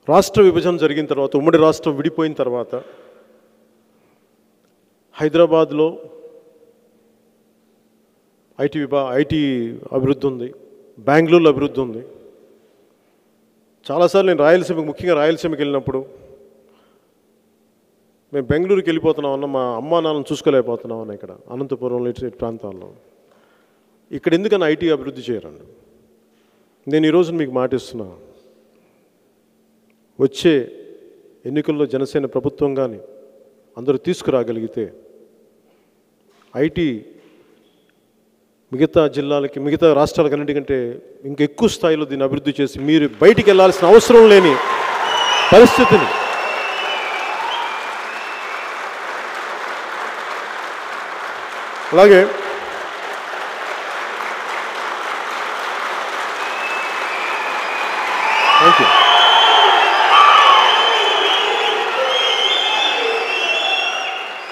రాష్ట్ర విభజన జరిగిన తర్వాత ఉమ్మడి రాష్ట్రం విడిపోయిన తర్వాత హైదరాబాద్లో ఐటీ విభా ఐటీ అభివృద్ధి ఉంది బెంగళూరులో అభివృద్ధి ఉంది చాలాసార్లు నేను రాయలసీమకి ముఖ్యంగా రాయలసీమకి వెళ్ళినప్పుడు మేము బెంగళూరుకి వెళ్ళిపోతున్నాం అన్న మా అమ్మా నాన్నను చూసుకోలేకపోతున్నాం అన్న ఇక్కడ అనంతపురంలో ఇటు ఇటు ప్రాంతాల్లో ఇక్కడ ఎందుకని ఐటీ అభివృద్ధి చేయరండి నేను ఈరోజు మీకు మాటిస్తున్నా వచ్చే ఎన్నికల్లో జనసేన ప్రభుత్వం కానీ అందరూ తీసుకురాగలిగితే ఐటీ మిగతా జిల్లాలకి మిగతా రాష్ట్రాలకు అన్నిటికంటే ఇంకా ఎక్కువ స్థాయిలో దీన్ని అభివృద్ధి చేసి మీరు బయటికి వెళ్ళాల్సిన అవసరం లేని పరిస్థితిని అలాగే